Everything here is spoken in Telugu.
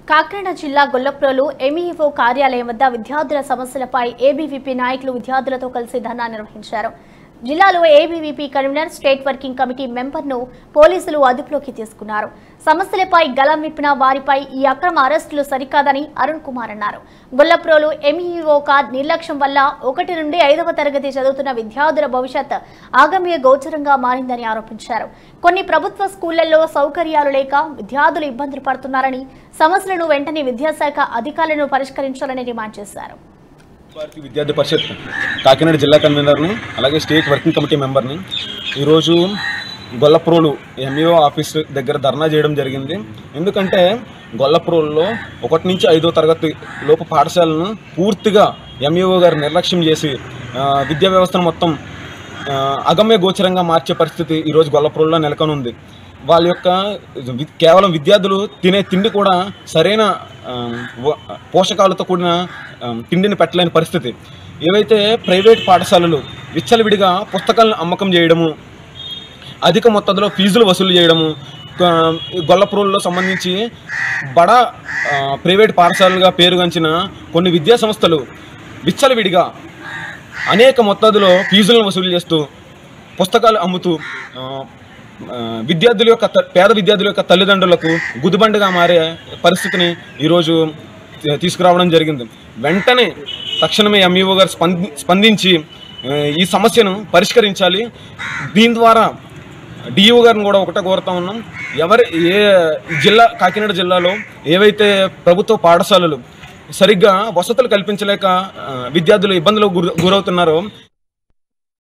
కాకినాడ జిల్లా గొల్లప్రోలు ఎంఈఓ కార్యాలయం వద్ద విద్యార్థుల సమస్యలపై ఏబీవీపీ నాయకులు విద్యార్థులతో కలిసి ధర్నా నిర్వహించారు జిల్లాలో ABVP convener state working committee మెంబర్ను పోలీసులు అదుపులోకి తీసుకున్నారు సమస్యలపై గలం విప్పిన వారిపై ఈ అక్రమ అరెస్టులు సరికాదని అరుణ్ కుమార్ అన్నారు గొల్లప్రోలు ఎంఈఓ కార్ నిర్లక్ష్యం వల్ల ఒకటి నుండి ఐదవ తరగతి చదువుతున్న విద్యార్థుల భవిష్యత్ ఆగమ్య గోచరంగా మారిందని ఆరోపించారు కొన్ని ప్రభుత్వ స్కూళ్లలో సౌకర్యాలు లేక విద్యార్థులు ఇబ్బందులు పడుతున్నారని సమస్యలను వెంటనే విద్యాశాఖ అధికారులను పరిష్కరించాలని డిమాండ్ చేశారు భారతీయ విద్యార్థి పరిషత్ కాకినాడ జిల్లా కన్వీనర్ని అలాగే స్టేట్ వర్కింగ్ కమిటీ మెంబర్ని ఈరోజు గొల్లప్రోలు ఎంఈఓ ఆఫీస్ దగ్గర ధర్నా చేయడం జరిగింది ఎందుకంటే గొల్లప్రోలులో ఒకటి నుంచి ఐదో తరగతి లోపు పాఠశాలను పూర్తిగా ఎంఈఓ గారు నిర్లక్ష్యం చేసి ఆ, విద్యా వ్యవస్థను మొత్తం ఆ, అగమ్య గోచరంగా మార్చే పరిస్థితి ఈరోజు గొల్లప్రోలులో నెలకొని ఉంది వాళ్ళ యొక్క వి- కేవలం విద్యార్థులు తినే తిండి కూడా సరైన ఆ, వ- పోషకాలతో కూడిన ఆ, తిండిని పెట్టలేని పరిస్థితి ఏవైతే ప్రైవేట్ పాఠశాలలు విచ్చలవిడిగా పుస్తకాలను అమ్మకం చేయడము అధిక మొత్తంలో ఫీజులు వసూలు చేయడము ఆ, గొల్లప్రోల్లో సంబంధించి బడా ఆ, ప్రైవేట్ పాఠశాలలుగా పేరుగాంచిన కొన్ని విద్యా సంస్థలు విచ్చలవిడిగా అనేక మొత్తాదులో ఫీజులను వసూలు చేస్తూ పుస్తకాలు అమ్ముతూ ఆ, ఆ, విద్యార్థుల యొక్క త- పేద విద్యార్థుల యొక్క తల్లిదండ్రులకు గుదిబండగా మారే పరిస్థితిని ఈరోజు తీ- తీసుకురావడం జరిగింది వెంటనే తక్షణమే ఎంఈఓ గారు స్పంది స్పందించి ఆ, ఈ సమస్యను పరిష్కరించాలి దీని ద్వారా డిఈఓ గారిని కూడా ఒకటే కోరుతా ఉన్నాం ఎవరి ఏ జిల్లా కాకినాడ జిల్లాలో ఏవైతే ప్రభుత్వ పాఠశాలలు సరిగ్గా వసతులు కల్పించలేక ఆ, విద్యార్థులు ఇబ్బందులకు గురి గురవుతున్నారో